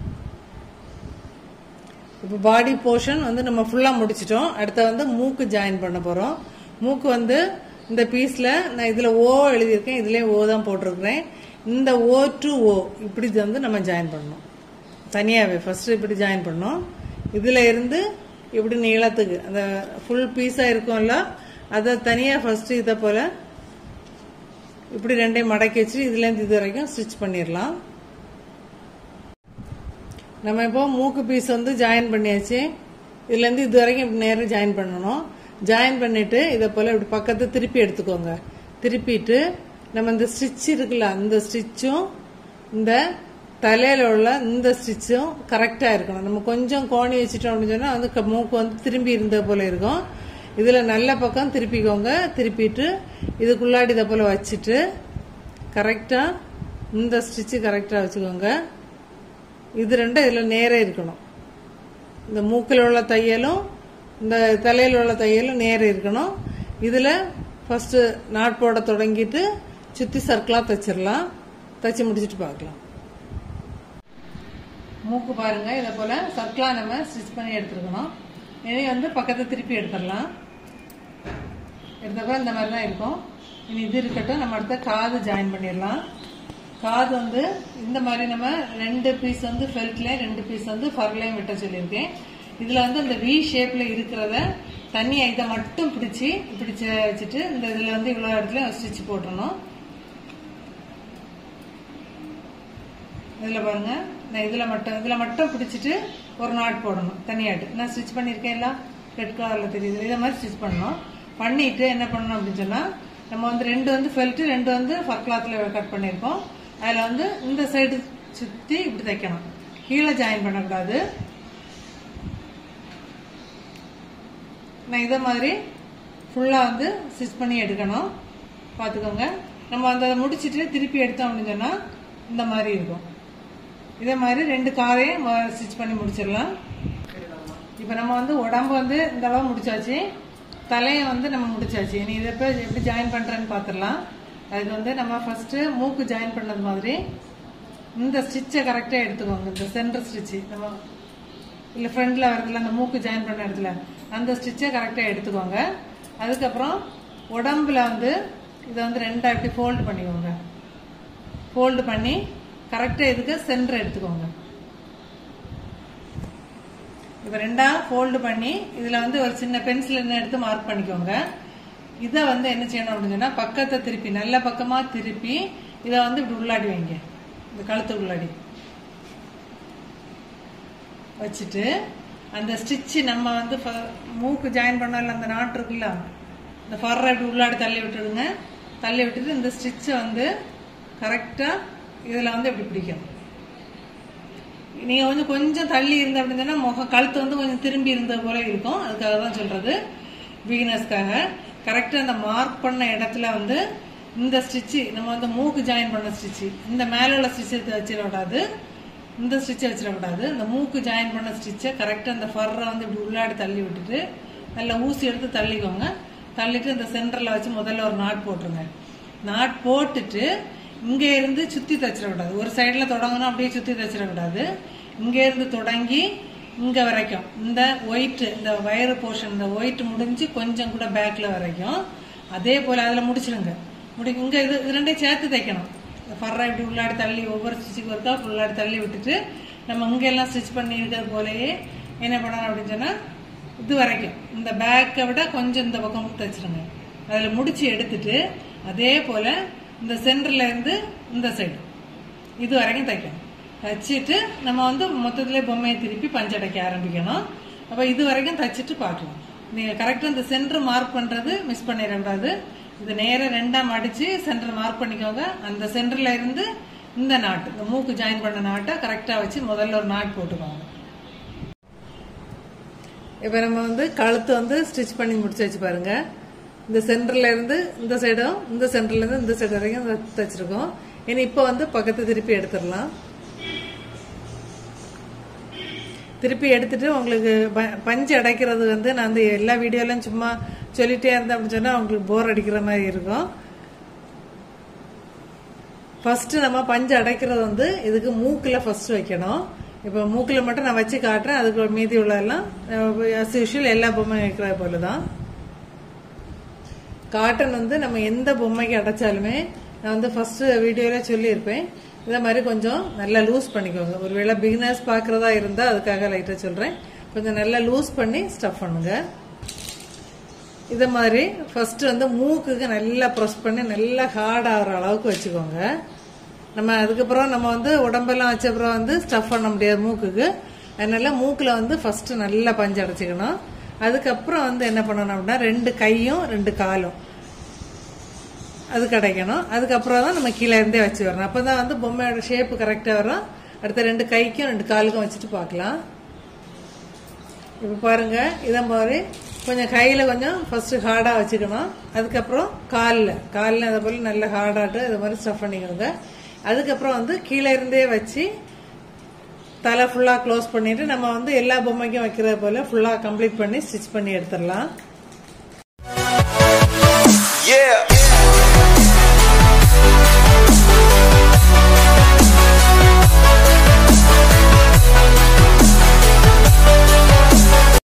இப்போ பாடி போர்ஷன் வந்து நம்ம ஃபுல்லாக முடிச்சிட்டோம் அடுத்த வந்து மூக்கு ஜாயின் பண்ண போகிறோம் மூக்கு வந்து இந்த பீஸில் நான் இதில் ஓ எழுதியிருக்கேன் இதுலேயும் ஓ தான் போட்டிருக்கிறேன் இந்த ஓ டு ஓ இப்படி வந்து நம்ம ஜாயின் பண்ணணும் தனியாகவே ஃபர்ஸ்ட் இப்படி ஜாயின் பண்ணோம் இதில் இருந்து இப்படி நீளத்துக்கு அந்த ஃபுல் பீஸாக இருக்கும்ல அதை தனியாக ஃபர்ஸ்ட் இதை போல் இப்படி ரெண்டையும் மடக்கி வச்சு இதுலேருந்து இது வரைக்கும் ஸ்டிச் பண்ணிடலாம் நம்ம இப்போ மூக்கு பீஸ் வந்து ஜாயின் பண்ணியாச்சு இதுலேருந்து இது வரைக்கும் இப்படி நேரம் ஜாயின் பண்ணணும் ஜாயின் பண்ணிட்டு இதை போல் இப்படி பக்கத்தை திருப்பி எடுத்துக்கோங்க திருப்பிட்டு நம்ம இந்த ஸ்டிச் இருக்குல்ல அந்த ஸ்டிச்சும் இந்த தலையில உள்ள இந்த ஸ்டிச்சும் கரெக்டா இருக்கணும் நம்ம கொஞ்சம் கோணி வச்சுட்டோம் அப்படின்னு சொன்னா வந்து க- மூக்கு வந்து திரும்பி இருந்த போல இருக்கும் இதுல நல்ல பக்கம் திருப்பிக்கோங்க திருப்பிட்டு இதுக்குள்ளாடி இதை போல வச்சுட்டு கரெக்டா இந்த ஸ்டிச்சு கரெக்டா வச்சுக்கோங்க இது ரெண்டும் இதுல நேரே இருக்கணும் இந்த மூக்கில் உள்ள தையலும் இந்த தலையில் உள்ள தையலும் நேரம் இருக்கணும் இதில் ஃபர்ஸ்ட் நாட் போட தொடங்கிட்டு சுற்றி சர்க்கிளாக தைச்சிடலாம் தைச்சு முடிச்சிட்டு பார்க்கலாம் மூக்கு பாருங்க இதை போல சர்க்கிளாக நம்ம ஸ்டிச் பண்ணி எடுத்துருக்கணும் இனி வந்து பக்கத்தை திருப்பி எடுத்துடலாம் எடுத்தப்பறம் இந்த மாதிரி தான் இருக்கும் இனி இது இருக்கட்டும் நம்ம அடுத்த காது ஜாயின் பண்ணிடலாம் காது வந்து இந்த மாதிரி நம்ம ரெண்டு பீஸ் வந்து ஃபெல்ட்லேயும் ரெண்டு பீஸ் வந்து ஃபர்லையும் விட்ட சொல்லியிருக்கேன் இதில் வந்து இந்த வி ஷேப்பில் இருக்கிறத தண்ணியை இதை மட்டும் பிடிச்சி பிடிச்சி வச்சுட்டு இந்த இதில் வந்து இவ்வளோ இடத்துல ஸ்டிச் போட்டுறணும் இதில் பாருங்க நான் இதில் மட்டும் இதில் மட்டும் பிடிச்சிட்டு ஒரு நாட் போடணும் தனியாட்டு நான் ஸ்டிச் பண்ணியிருக்கேன் எல்லாம் ரெட் கலரில் தெரியுது இதை மாதிரி ஸ்டிச் பண்ணணும் பண்ணிட்டு என்ன பண்ணணும் அப்படின்னு சொன்னால் நம்ம வந்து ரெண்டு வந்து ஃபெல்ட்டு ரெண்டு வந்து ஃபர் கிளாத்தில் கட் பண்ணியிருக்கோம் அதில் வந்து இந்த சைடு சுற்றி இப்படி தைக்கணும் கீழே ஜாயின் பண்ணக்கூடாது நான் இதை மாதிரி ஃபுல்லாக வந்து ஸ்டிச் பண்ணி எடுக்கணும் பார்த்துக்கோங்க நம்ம அந்த முடிச்சிட்டு திருப்பி எடுத்தோம் அப்படின்னு சொன்னால் இந்த மாதிரி இருக்கும் இதே மாதிரி ரெண்டு காரையும் ஸ்டிச் பண்ணி முடிச்சிடலாம் இப்போ நம்ம வந்து உடம்பு வந்து இந்த அளவு முடிச்சாச்சு தலையை வந்து நம்ம முடிச்சாச்சு இனி இதை இப்போ எப்படி ஜாயின் பண்ணுறேன்னு பார்த்துடலாம் அதுக்கு வந்து நம்ம ஃபர்ஸ்ட் மூக்கு ஜாயின் பண்ணது மாதிரி இந்த ஸ்டிச்சை கரெக்டாக எடுத்துக்கோங்க இந்த சென்டர் ஸ்டிச்சு நம்ம இல்லை ஃப்ரண்ட்ல வரதுல அந்த மூக்கு ஜாயின் பண்ண இடத்துல அந்த ஸ்டிச்சை கரெக்டாக எடுத்துக்கோங்க அதுக்கப்புறம் உடம்புல வந்து இதை வந்து ரெண்டா இப்படி ஃபோல்டு பண்ணிக்கோங்க ஃபோல்டு பண்ணி கரெக்டாக இதுக்கு சென்டர் எடுத்துக்கோங்க இப்போ ரெண்டா ஃபோல்டு பண்ணி இதில் வந்து ஒரு சின்ன பென்சில் என்ன எடுத்து மார்க் பண்ணிக்கோங்க இதை வந்து என்ன செய்யணும் அப்படின்னு சொன்னா பக்கத்தை திருப்பி நல்ல பக்கமாக திருப்பி இதை வந்து இப்படி உள்ளாடி வைங்க இந்த கழுத்து உள்ளாடி வச்சுட்டு அந்த ஸ்டிச்சு நம்ம வந்து ஃப- மூக்கு ஜாயின் பண்ணல அந்த நாட்டு இருக்குல்ல இந்த ஃபர்ரை இப்படி உள்ளாடி தள்ளி விட்டுடுங்க தள்ளி விட்டுட்டு இந்த ஸ்டிச்சை வந்து கரெக்டாக இதில் வந்து இப்படி பிடிக்கணும் நீங்கள் கொஞ்சம் கொஞ்சம் தள்ளி இருந்த அப்படின்னு சொன்னா முகம் கழுத்து வந்து கொஞ்சம் திரும்பி இருந்த போல இருக்கும் அதுக்காக தான் சொல்றது பிகினர்ஸ்க்காக கரெக்டாக அந்த மார்க் பண்ண இடத்துல வந்து இந்த ஸ்டிச்சு நம்ம வந்து மூக்கு ஜாயின் பண்ண ஸ்டிச்சு இந்த மேல உள்ள ஸ்டிச்சை வச்சிடக்கூடாது இந்த ஸ்டிச்சை வச்சிடக்கூடாது இந்த மூக்கு ஜாயின் பண்ண ஸ்டிச்சை கரெக்டாக அந்த ஃபர்ரை வந்து இப்படி உள்ளாடி தள்ளி விட்டுட்டு நல்லா ஊசி எடுத்து தள்ளிக்கோங்க தள்ளிட்டு இந்த சென்டரில் வச்சு முதல்ல ஒரு நாட் போட்டுருங்க நாட் போட்டுட்டு இங்க இருந்து சுத்தி தச்சிடக்கூடாது ஒரு சைடுல தொடங்கணும் அப்படியே சுத்தி தச்சிடக்கூடாது இங்க இருந்து தொடங்கி இங்க வரைக்கும் இந்த ஒயிட் இந்த வயறு போர்ஷன் இந்த ஒயிட் முடிஞ்சு கொஞ்சம் கூட பேக்ல வரைக்கும் அதே போல அதுல முடிச்சிருங்க முடி இங்க இது இது ரெண்டையும் சேர்த்து தைக்கணும் ஃபர்ரா இப்படி உள்ளாடி தள்ளி ஒவ்வொரு ஸ்டிச்சுக்கு ஒருக்கா உள்ளாடி தள்ளி விட்டுட்டு நம்ம இங்க எல்லாம் ஸ்டிச் பண்ணி இருக்கிறது போலயே என்ன பண்ணணும் அப்படின்னு சொன்னா இது வரைக்கும் இந்த பேக்கை விட கொஞ்சம் இந்த பக்கம் தைச்சிருங்க அதுல முடிச்சு எடுத்துட்டு அதே போல இந்த சென்டர்ல இருந்து இந்த சைடு இது வரைக்கும் தைக்கணும் தச்சுட்டு நம்ம வந்து மொத்தத்துல பொம்மையை திருப்பி பஞ்சடைக்க ஆரம்பிக்கணும் அப்ப இது வரைக்கும் தச்சுட்டு பார்க்கலாம் நீங்க கரெக்டா இந்த சென்டர் மார்க் பண்றது மிஸ் பண்ணிடக்கூடாது இது நேரா ரெண்டா மடிச்சு சென்டர் மார்க் பண்ணிக்கோங்க அந்த சென்டர்ல இருந்து இந்த நாட்டு இந்த மூக்கு ஜாயின் பண்ண நாட்டை கரெக்டா வச்சு முதல்ல ஒரு நாட் போட்டுக்கோங்க இப்போ நம்ம வந்து கழுத்து வந்து ஸ்டிச் பண்ணி முடிச்சு வச்சு பாருங்க இந்த சென்டர்ல இருந்து இந்த சைடும் இந்த சென்டர்ல இருந்து இந்த சைடு வரைக்கும் த- தச்சிருக்கோம் இனி இப்போ வந்து பக்கத்து திருப்பி எடுத்துடலாம் திருப்பி எடுத்துட்டு உங்களுக்கு ப- பஞ்சு அடைக்கிறது வந்து நான் வந்து எல்லா வீடியோலையும் சும்மா சொல்லிட்டே இருந்தேன் அப்படின்னு சொன்னா உங்களுக்கு போர் அடிக்கிற மாதிரி இருக்கும் ஃபர்ஸ்ட் நம்ம பஞ்சு அடைக்கிறது வந்து இதுக்கு மூக்குல ஃபர்ஸ்ட் வைக்கணும் இப்போ மூக்குல மட்டும் நான் வச்சு காட்டுறேன் அதுக்கு மீதி உள்ளதெல்லாம் அஸ் யூஷுவல் எல்லா பொம்மை வைக்கிற போல தான் காட்டன் வந்து நம்ம எந்த பொம்மைக்கு அடைச்சாலுமே நான் வந்து ஃபர்ஸ்ட் வீடியோல சொல்லியிருப்பேன் இதை மாதிரி கொஞ்சம் நல்லா லூஸ் பண்ணிக்கோங்க ஒருவேளை பிகினர்ஸ் பார்க்கறதா இருந்தா அதுக்காக லைட்டா சொல்றேன் கொஞ்சம் நல்லா லூஸ் பண்ணி ஸ்டஃப் பண்ணுங்க இதை மாதிரி ஃபர்ஸ்ட் வந்து மூக்குக்கு நல்லா ப்ரெஸ் பண்ணி நல்லா ஹார்ட் ஆகிற அளவுக்கு வச்சுக்கோங்க நம்ம அதுக்கப்புறம் நம்ம வந்து உடம்பெல்லாம் வச்ச அப்புறம் வந்து ஸ்டஃப் பண்ண முடியாது மூக்குக்கு அதனால மூக்கில் வந்து ஃபர்ஸ்ட் நல்லா பஞ்சு அடைச்சிக்கணும் அதுக்கப்புறம் வந்து என்ன பண்ணணும் அப்படின்னா ரெண்டு கையும் ரெண்டு காலும் அது கிடைக்கணும் அதுக்கப்புறம் தான் நம்ம கீழே இருந்தே வச்சு வரணும் அப்போ தான் வந்து பொம்மையோட ஷேப்பு கரெக்டாக வரும் அடுத்த ரெண்டு கைக்கும் ரெண்டு காலுக்கும் வச்சுட்டு பார்க்கலாம் இப்போ பாருங்க இதை மாதிரி கொஞ்சம் கையில் கொஞ்சம் ஃபர்ஸ்ட் ஹார்டாக வச்சுக்கணும் அதுக்கப்புறம் காலில் காலில் அதை போல் நல்ல ஹார்டாட்டு இது மாதிரி ஸ்டஃப் பண்ணிக்கோங்க அதுக்கப்புறம் வந்து கீழே இருந்தே வச்சு தலை ஃபுல்லாக க்ளோஸ் பண்ணிட்டு நம்ம வந்து எல்லா பொம்மைக்கும் வைக்கிறத போல ஃபுல்லாக கம்ப்ளீட் பண்ணி ஸ்டிச் பண்ணி எடுத்துடலாம்